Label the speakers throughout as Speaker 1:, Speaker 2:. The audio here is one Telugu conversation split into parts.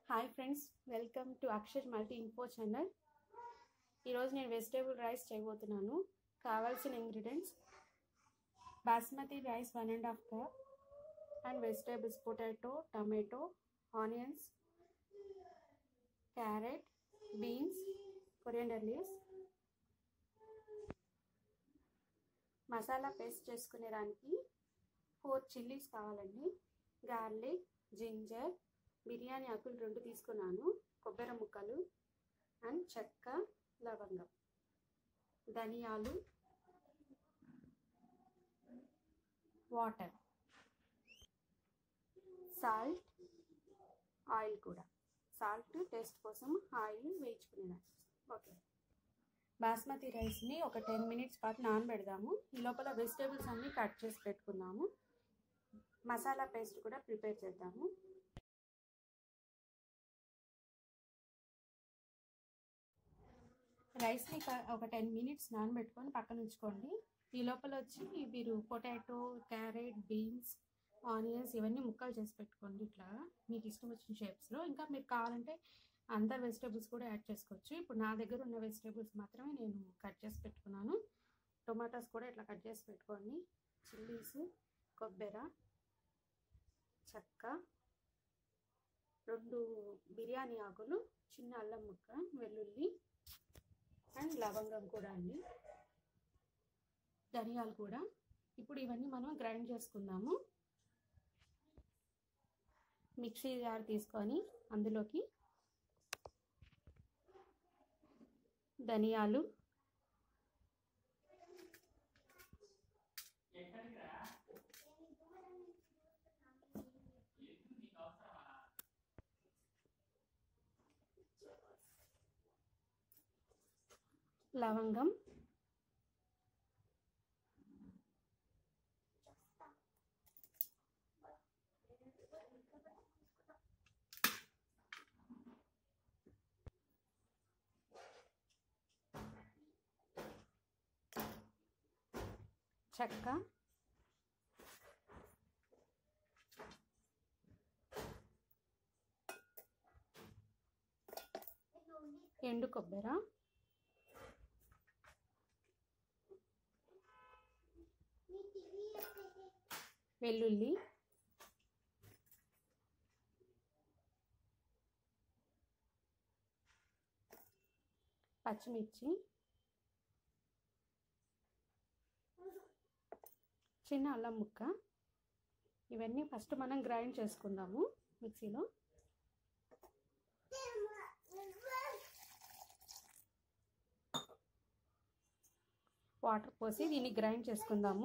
Speaker 1: hi friends welcome to Akshar multi info channel ఈరోజు నేను వెజిటేబుల్ రైస్ చేయబోతున్నాను కావాల్సిన ingredients basmati rice one and half cup and vegetables potato tomato onions carrot beans coriander leaves masala paste చేసుకునేదానికి ఫోర్ చిల్లీస్ కావాలండి గార్లిక్ జింజర్ బిర్యానీ ఆకులు రెండు తీసుకున్నాను కొబ్బరి ముక్కలు అండ్ చెక్క లవంగం ధనియాలు వాటర్ సాల్ట్ ఆయిల్ కూడా సాల్ట్ టేస్ట్ కోసం ఆయిల్ వేయించుకునేదాన్ని ఓకే బాస్మతి రైస్ని ఒక టెన్ మినిట్స్ పాటు నానబెడదాము ఈ లోపల వెజిటేబుల్స్ అన్నీ కట్ చేసి పెట్టుకుందాము మసాలా పేస్ట్ కూడా ప్రిపేర్ చేద్దాము రైస్ని ఒక టెన్ మినిట్స్ నానబెట్టుకొని పక్కన ఉంచుకోండి ఈ లోపల వచ్చి మీరు పొటాటో క్యారెట్ బీన్స్ ఆనియన్స్ ఇవన్నీ ముక్కలు చేసి పెట్టుకోండి ఇట్లా మీకు ఇష్టం వచ్చిన షేప్స్లో ఇంకా మీరు కావాలంటే అందరు వెజిటేబుల్స్ కూడా యాడ్ చేసుకోవచ్చు ఇప్పుడు నా దగ్గర ఉన్న వెజిటేబుల్స్ మాత్రమే నేను కట్ చేసి పెట్టుకున్నాను టొమాటోస్ కూడా ఇట్లా కట్ చేసి పెట్టుకోండి చిల్లీస్ కొబ్బరి చెక్క రెండు బిర్యానీ ఆకులు చిన్న అల్లం ముక్క వెల్లుల్లి అండ్ లవంగం కూడా అండి ధనియాలు కూడా ఇప్పుడు ఇవన్నీ మనం గ్రైండ్ చేసుకుందాము మిక్సీ జార్ తీసుకొని అందులోకి ధనియాలు లవంగం చెక్క ఎండు కొబ్బరి వెల్లుల్లి పచ్చిమిర్చి చిన్న అల్లం ముక్క ఇవన్నీ ఫస్ట్ మనం గ్రైండ్ చేసుకుందాము మిక్సీలో వాటర్ పోసి దీన్ని గ్రైండ్ చేసుకుందాము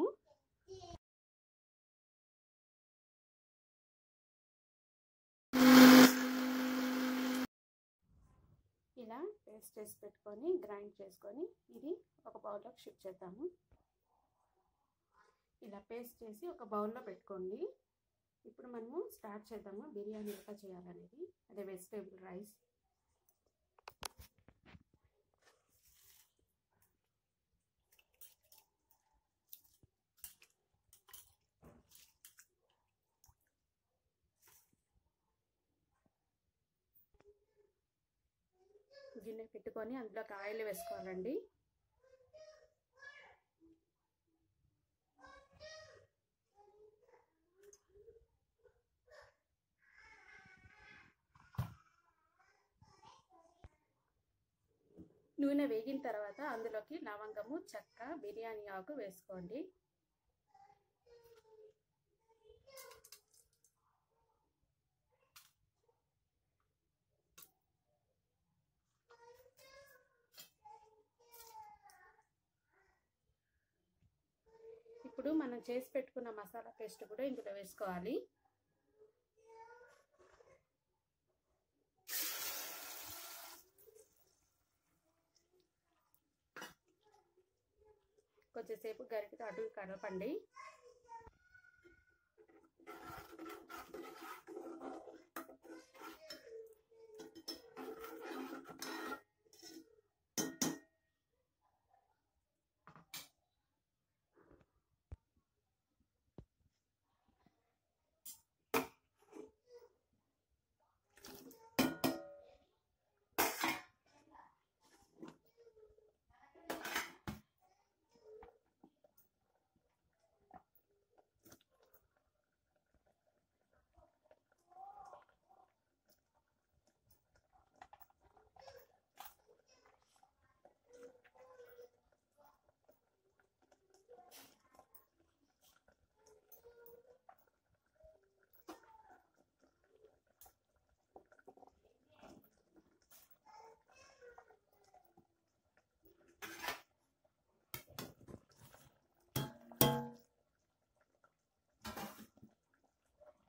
Speaker 1: ఇలా పేస్ట్ చేసి పెట్టుకొని గ్రైండ్ చేసుకొని ఇది ఒక బౌల్లోకి షిఫ్ట్ చేద్దాము ఇలా పేస్ట్ చేసి ఒక బౌల్లో పెట్టుకోండి ఇప్పుడు మనము స్టార్ట్ చేద్దాము బిర్యానీ ఎలా చేయాలనేది అదే వెజిటేబుల్ రైస్ గిన్నె పెట్టుకొని అందులోకి ఆయిల్ వేసుకోవాలండి నూనె వేగిన తర్వాత అందులోకి లవంగము చెక్క బిర్యానీ ఆకు వేసుకోండి ఇప్పుడు మనం చేసి పెట్టుకున్న మసాలా పేస్ట్ కూడా ఇందులో వేసుకోవాలి కొంచెంసేపు గరిటతో అటు కలపండి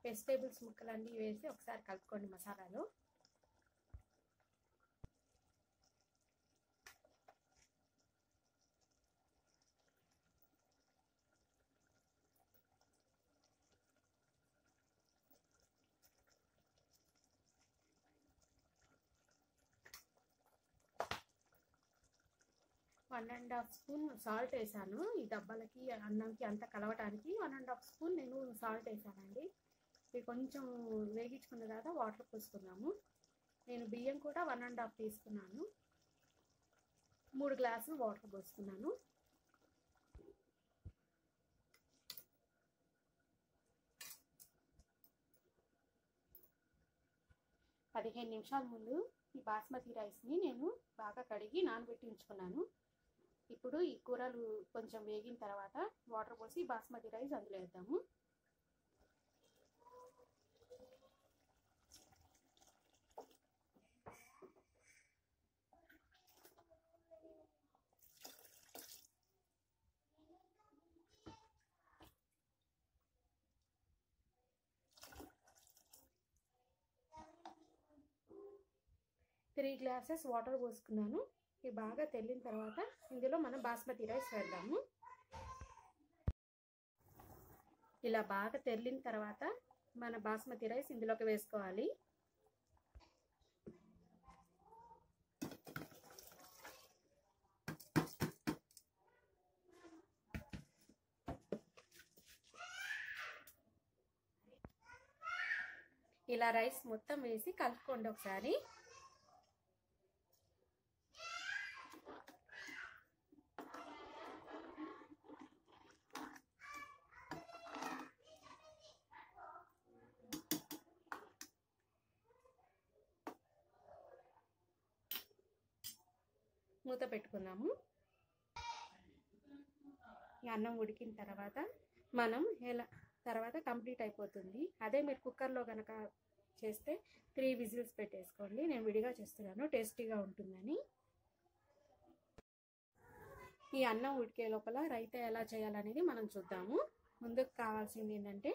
Speaker 1: వెజిటేబుల్స్ ముక్కలన్నీ వేసి ఒకసారి కలుపుకోండి మసాలాలో one and half spoon salt వేసాను ఈ డబ్బాలకి అన్నంకి అంతా కలవటానికి వన్ అండ్ హాఫ్ స్పూన్ నేను సాల్ట్ వేసానండి ఇది కొంచెం వేగించుకున్న తర్వాత వాటర్ పోసుకున్నాము నేను బియ్యం కూడా వన్ అండ్ హాఫ్ తీసుకున్నాను మూడు గ్లాసులు వాటర్ పోసుకున్నాను పదిహేను నిమిషాల ముందు ఈ బాస్మతి రైస్ని నేను బాగా కడిగి నానబెట్టి ఉంచుకున్నాను ఇప్పుడు ఈ కూరలు కొంచెం వేగిన తర్వాత వాటర్ పోసి బాస్మతి రైస్ అందులో వేద్దాము త్రీ గ్లాసెస్ వాటర్ పోసుకున్నాను ఇవి బాగా తెల్లిన తర్వాత ఇందులో మనం బాస్మతి రైస్ వేద్దాము ఇలా బాగా తెల్లిన తర్వాత మన బాస్మతి రైస్ ఇందులోకి వేసుకోవాలి ఇలా రైస్ మొత్తం వేసి కలుపుకోండి ఒకసారి మూత పెట్టుకుందాము ఈ అన్నం ఉడికిన తర్వాత మనం ఎలా తర్వాత కంప్లీట్ అయిపోతుంది అదే మీరు కుక్కర్లో కనుక చేస్తే త్రీ విజిల్స్ పెట్టేసుకోండి నేను విడిగా చేస్తున్నాను టేస్టీగా ఉంటుందని ఈ అన్నం ఉడికే లోపల రైతా ఎలా చేయాలనేది మనం చూద్దాము ముందుకు కావాల్సింది ఏంటంటే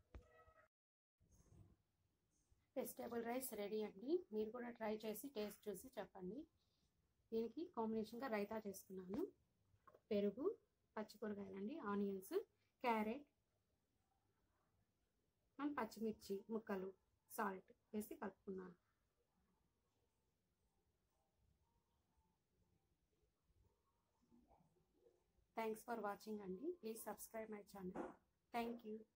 Speaker 1: వెజిటేబుల్ రైస్ రెడీ అండి మీరు కూడా ట్రై చేసి టేస్ట్ చూసి చెప్పండి దీనికి కాంబినేషన్గా రైతా చేసుకున్నాను పెరుగు పచ్చి కూరగాయలండి ఆనియన్స్ క్యారెట్ అండ్ పచ్చిమిర్చి ముక్కలు సాల్ట్ వేసి కలుపుకున్నాను థ్యాంక్స్ ఫర్ వాచింగ్ అండి please subscribe my channel thank you